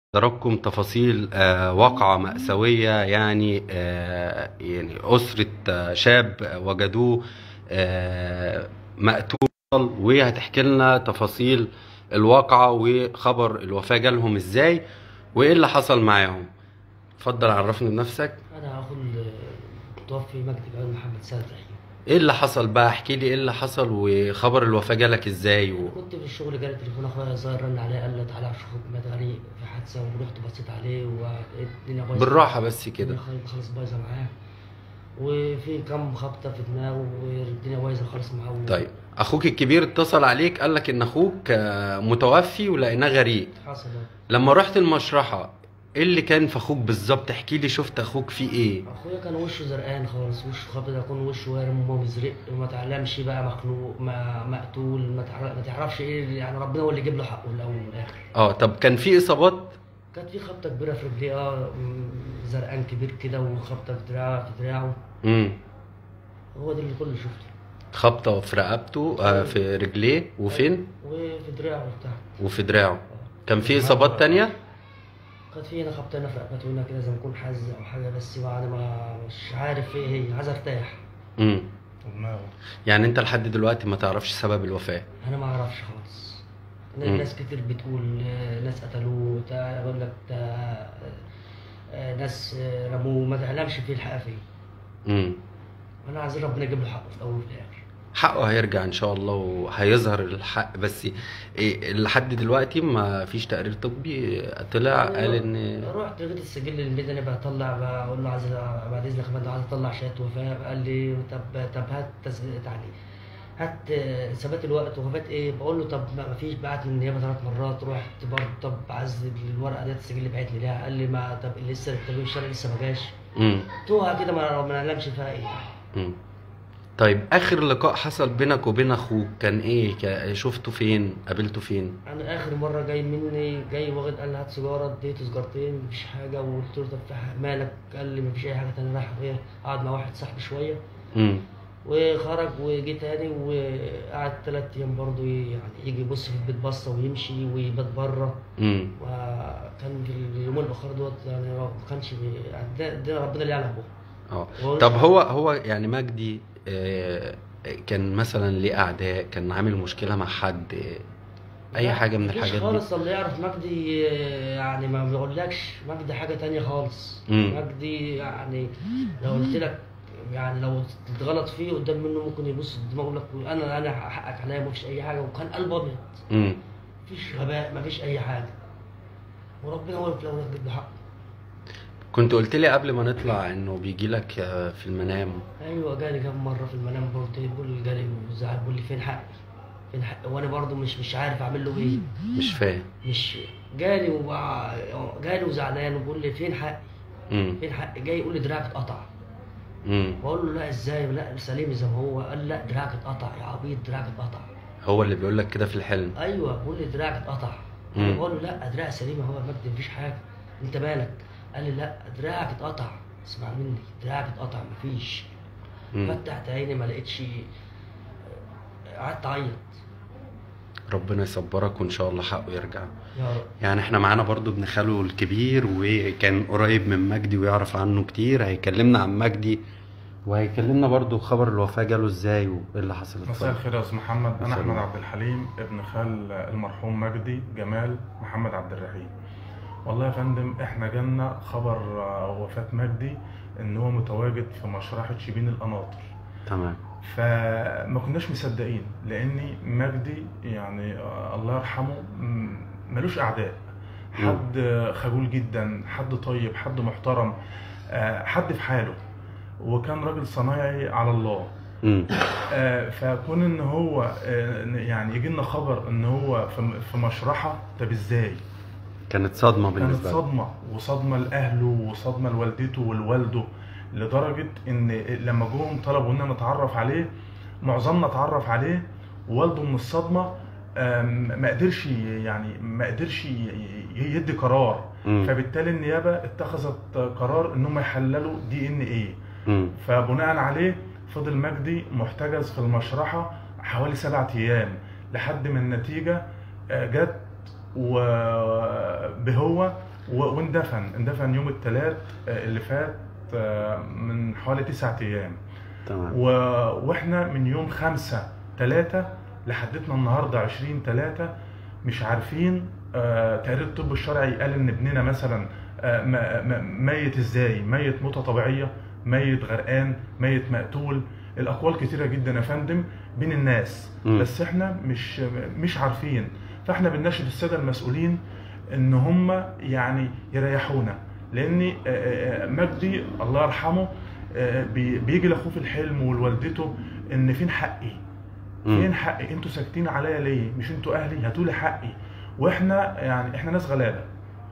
حضراتكم تفاصيل آه، واقعة مأساوية يعني آه، يعني أسرة آه، شاب وجدوه آه، مقتول وهتحكي لنا تفاصيل الواقعة وخبر الوفاة جالهم ازاي وايه اللي حصل معاهم اتفضل عرفني بنفسك انا اخو المتوفي مجدي جمال محمد سيد رحيم ايه اللي حصل بقى احكي لي ايه اللي حصل وخبر الوفاة جالك ازاي و... كنت في الشغل جالي تليفون اخويا صغير رن عليا قال لي تعالى اشوف مات غريق في حادثه ورحت بصيت عليه والدنيا بايظه بالراحة بس كده الدنيا خالص بايظه معاه وفي كام خبطه في دماغه والدنيا بايظه خالص معاه طيب اخوك الكبير اتصل عليك قال لك ان اخوك آه، متوفي ولقيناه غريق حصل لما رحت المشرحة ايه اللي كان في اخوك بالظبط احكي لي شفت اخوك فيه ايه اخويا كان وشه زرقان خالص وشه خبط يكون وشه وارم ومزرق وما تعلمش بقى مخنوق ما مقتول ما تعرف- ما تعرفش ايه اللي- يعني ربنا هو اللي يجيب له حقه الاول والاخر اه طب كان في اصابات كانت في خبطه كبيره في رجليه اه م- زرقان كبير كده وخبطه في دراعه في دراعه امم هو ده اللي كله شفته خبطة في رقبته آه في رجليه وفين وفي دراعه بتاع وفي دراعه كان في اصابات تانية كانت في هنا خبطه هنا في رقبته هنا كده زي ما يكون حز او حاجه بس بعد ما مش عارف ايه هي عايز ارتاح امم ودماغه يعني انت لحد دلوقتي ما تعرفش سبب الوفاة انا ما اعرفش خالص مم. ناس كتير بتقول آه، ناس قتلوه تا- يقول لك تا- آه، آه، ناس آه، رموه ما تعلمش فيه الحقيقه فين امم انا عايزين ربنا يجيب له حقه في الاول وفي الاخر حقه هيرجع ان شاء الله وهيظهر الحق بس إيه لحد دلوقتي ما فيش تقرير طبي طلع قال ان رحت لقيت السجل المدني بطلع بقول له عايز بعد اذنك يا فندم عايز اطلع شهاده وفاه قال لي طب طب هات تسجيل تعليق هات آه، ثبات الوقت وفاه ايه بقول له طب ما فيش بعت من النيابه ثلاث مرات رحت برضه طب عايز الورقه ديت السجل اللي بعت لي ليها قال لي ما طب لسه التلوين الشرعي لسه ما جاش امم توها كده ما ما نعلمش فيها ايه امم طيب اخر لقاء حصل بينك وبين اخوك كان ايه كا- شفته فين قابلته فين انا اخر مره جاي مني جاي واخد قال لي هات سيجاره اديته سيجارتين مفيش حاجه وقلت له طب في حاجة- مالك قال لي مفيش اي حاجه تانية راح ايه قعد مع واحد صاحبي شويه امم وخرج وجي تاني وقعد تلات ايام برضه يعني يجي يبص في البيت بصه ويمشي ويبات بره امم وكان في اليومين الاخر دوت يعني ما كانش بي- يعني ده, ده ربنا اللي يعلم به اه هو- طب هو هو يعني مجدي آه، كان مثلا ليه اعداء كان عامل مشكله مع حد آه، اي لا، حاجه من مفيش الحاجات دي خالص اللي يعرف مجدي آه، يعني ما بيقولكش مجدي حاجه تانية خالص مم. مجدي يعني لو قلت لك يعني لو اتغلط فيه قدام منه ممكن يبص دماغه يقول لك انا انا حقك عليا مفيش اي حاجه وكان قلبه ابيض امم مفيش غباء مفيش اي حاجه وربنا هو اللي في الاول يجيب له حقه كنت قلت لي قبل ما نطلع انه بيجي لك آه، في المنام ايوه جالي كام مره في المنام برضه بيقول لي جالي وزعل بيقول لي فين حقي فين حقي وانا برضه مش مش عارف اعمل له ايه مش فاهم مش جالي وبع... جالي وزعلان وبيقول لي فين حقي امم فين حقي جاي يقول لي دراعك اتقطع امم بقول له لا ازاي لا سليم زي ما هو قال لا دراعك اتقطع يا عبيط دراعك اتقطع هو اللي بيقول لك كده في الحلم ايوه بقول لي دراعك اتقطع مم. انا بقول له لا دراعي سليمه هو يا مجدي مفيش حاجه انت مالك قال لي لا دراعك اتقطع اسمع مني دراعك اتقطع مفيش مم. فتحت عيني ما لقيتش قعدت اعيط ربنا يصبرك وان شاء الله حقه يرجع يا رب يعني احنا معانا برضو ابن خاله الكبير وكان قريب من مجدي ويعرف عنه كتير هيكلمنا عن مجدي وهيكلمنا برضو خبر الوفاة جاله ازاي وايه اللي حصل مساء اتفضل. الخير يا استاذ محمد انا مساء احمد النور. عبد الحليم ابن خال المرحوم مجدي جمال محمد عبد الرحيم والله يا فندم احنا جالنا خبر آه، وفاة مجدي ان هو متواجد في مشرحة شبين القناطر تمام فما كناش مصدقين لان مجدي يعني آه، الله يرحمه م- ملوش اعداء حد آه، خجول جدا حد طيب حد محترم آه، حد في حاله وكان راجل صنايعي على الله امم آه، فكون ان هو آه، يعني يجي لنا خبر ان هو في في مشرحه طب ازاي؟ كانت صدمة كانت بالنسبة لي صدمه وصدمه لاهله وصدمه لوالدته ولوالده لدرجه ان لما جم طلبوا ان نتعرف عليه معظمنا اتعرف عليه ووالده من الصدمه آم، ما قدرش يعني ما قدرش ي- ي- يدي قرار مم. فبالتالي النيابه اتخذت قرار ان هم يحللوا دي ان ايه امم فبناء عليه فضل مجدي محتجز في المشرحة حوالي سبعة أيام لحد ما النتيجة آه، جت وبهو و- واندفن اندفن يوم الثلاث اللي فات آه، من حوالي تسعة ايام تمام و... واحنا من يوم خمسة تلاتة لحدتنا النهاردة عشرين تلاتة مش عارفين آه تقرير الطب الشرعي قال ان ابننا مثلا آه م... م... ميت ازاي ميت موتة طبيعية ميت غرقان ميت مقتول الاقوال كتيرة جدا يا فندم بين الناس مم. بس احنا مش مش عارفين فاحنا بنناشد السادة المسؤولين ان هم يعني يريحونا لان آه، آه، مجدي الله يرحمه آه، بي- بيجي لاخوه في الحلم ولوالدته ان فين حقي فين مم. حقي انتوا ساكتين عليا ليه مش انتوا اهلي هاتوا لي حقي واحنا يعني احنا ناس غلابه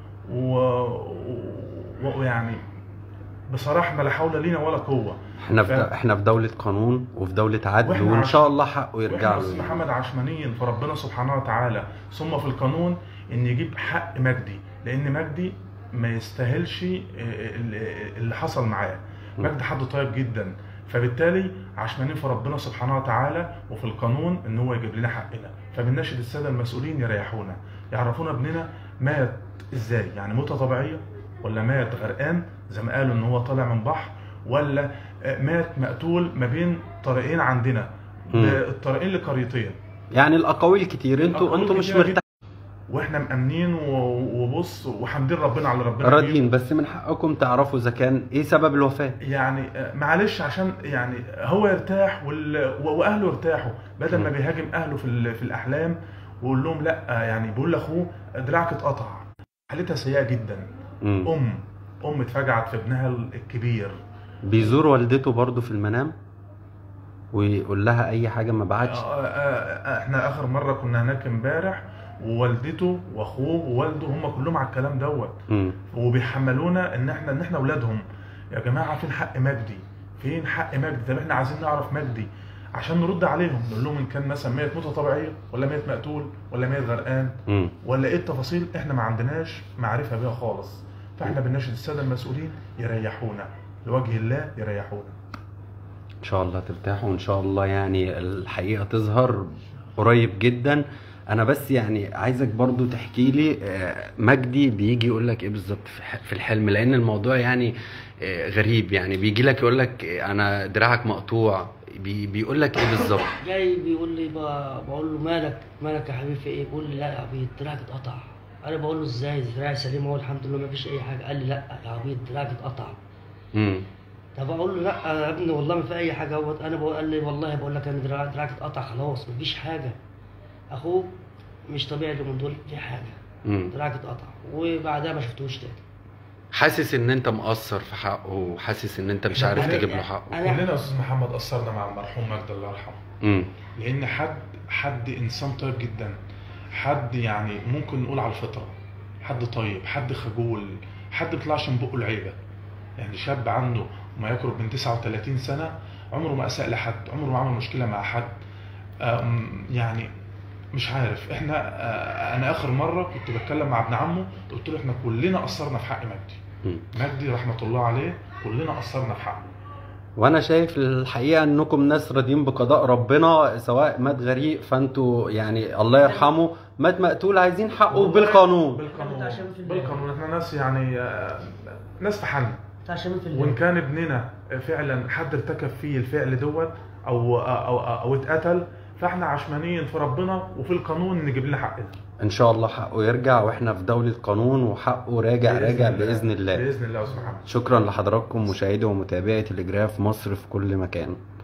و- و- ويعني بصراحه ما لا حول لينا ولا قوه احنا في ف- احنا في دولة قانون وفي دولة عدل وإحنا وان عش- شاء الله حقه يرجع واحنا استاذ له محمد عشمانيين فربنا سبحانه وتعالى ثم في القانون ان يجيب حق مجدي لان مجدي ما يستاهلش اللي حصل معاه م. مجدي حد طيب جدا فبالتالي عشمانين في ربنا سبحانه وتعالى وفي القانون ان هو يجيب لنا حقنا فبنناشد الساده المسؤولين يريحونا يعرفونا ابننا مات ازاي يعني موته طبيعيه ولا مات غرقان زي ما قالوا ان هو طالع من بحر ولا آه، مات مقتول ما بين طريقين عندنا مم. الطريقين لقريتين يعني الاقاويل كتير انتوا الأقاويل انتوا مش كتيرة مرتاحين واحنا مأمنين و- وبص وحامدين ربنا على ربنا راضيين بس من حقكم تعرفوا اذا كان ايه سبب الوفاة يعني آه، معلش عشان يعني هو يرتاح وال... و- واهله يرتاحوا بدل ما م. بيهاجم اهله في ال... في الاحلام ويقول لهم لا آه، يعني بيقول لاخوه دراعك اتقطع حالتها سيئه جدا مم. ام ام اتفجعت في ابنها الكبير بيزور والدته برضو في المنام ويقول لها اي حاجة ما بعتش آه، آه، آه، احنا اخر مره كنا هناك امبارح ووالدته واخوه ووالده هم كلهم على الكلام دوت مم. وبيحملونا ان احنا ان احنا اولادهم يا جماعه فين حق مجدي فين حق مجدي طب احنا عايزين نعرف مجدي عشان نرد عليهم نقول لهم ان كان مثلا ميت موته طبيعيه ولا ميت مقتول ولا ميت غرقان مم. ولا ايه التفاصيل احنا ما عندناش معرفه بيها خالص فاحنا بنناشد الساده المسؤولين يريحونا لوجه الله يريحونا ان شاء الله ترتاحوا وان شاء الله يعني الحقيقه تظهر قريب جدا انا بس يعني عايزك برضو تحكي لي آه، مجدي بيجي يقول لك ايه بالظبط في ح- في الحلم لان الموضوع يعني آه، غريب يعني بيجي لك يقول لك انا دراعك مقطوع بي بيقول لك ايه بالظبط جاي بيقول لي ب- بقول له مالك مالك يا حبيبي في ايه بيقول لي لا يا عبيد دراعك اتقطع انا بقول له ازاي دراعي سليم اهو الحمد لله ما فيش اي حاجه قال لي لا يا عبيد دراعك اتقطع امم طب اقول له لا يا ابني والله ما في اي حاجه اهوت انا بقول قال لي والله بقول لك انا دراعك دراعك اتقطع خلاص ما فيش حاجه اخوه مش طبيعي اللي من دول في حاجه امم دراعك اتقطع وبعدها ما شفتوش تاني حاسس ان انت مقصر في حقه وحاسس ان انت مش إحنا عارف كلنا- تجيب له حقه أنا- كلنا يا استاذ محمد قصرنا مع المرحوم مجدي الله يرحمه امم لان حد حد انسان طيب جدا حد يعني ممكن نقول على الفطره حد طيب حد خجول حد بيطلعش من بقه العيبه يعني شاب عنده ما يقرب من 39 سنه عمره ما اساء لحد عمره ما عمل مشكله مع حد أم، يعني مش عارف احنا آه، انا اخر مره كنت بتكلم مع ابن عمه قلت له احنا كلنا قصرنا في حق مجدي مم. مجدي رحمه الله عليه كلنا قصرنا في حقه وانا شايف الحقيقه انكم ناس راضيين بقضاء ربنا سواء مات غريق فانتوا يعني الله يرحمه مات مقتول عايزين حقه بالقانون بالقانون عشان في ال- بالقانون احنا ناس يعني آه، ناس في حل بتاع شمال في وان الليل كان ابننا فعلا حد ارتكب فيه الفعل دوت او او او, أو اتقتل فاحنا عشمانيين في ربنا وفي القانون نجيب لنا حقنا ان شاء الله حقه يرجع واحنا في دولة قانون وحقه راجع راجع باذن الله باذن الله سبحانه شكرا لحضراتكم مشاهدي ومتابعي تلجراف مصر في كل مكان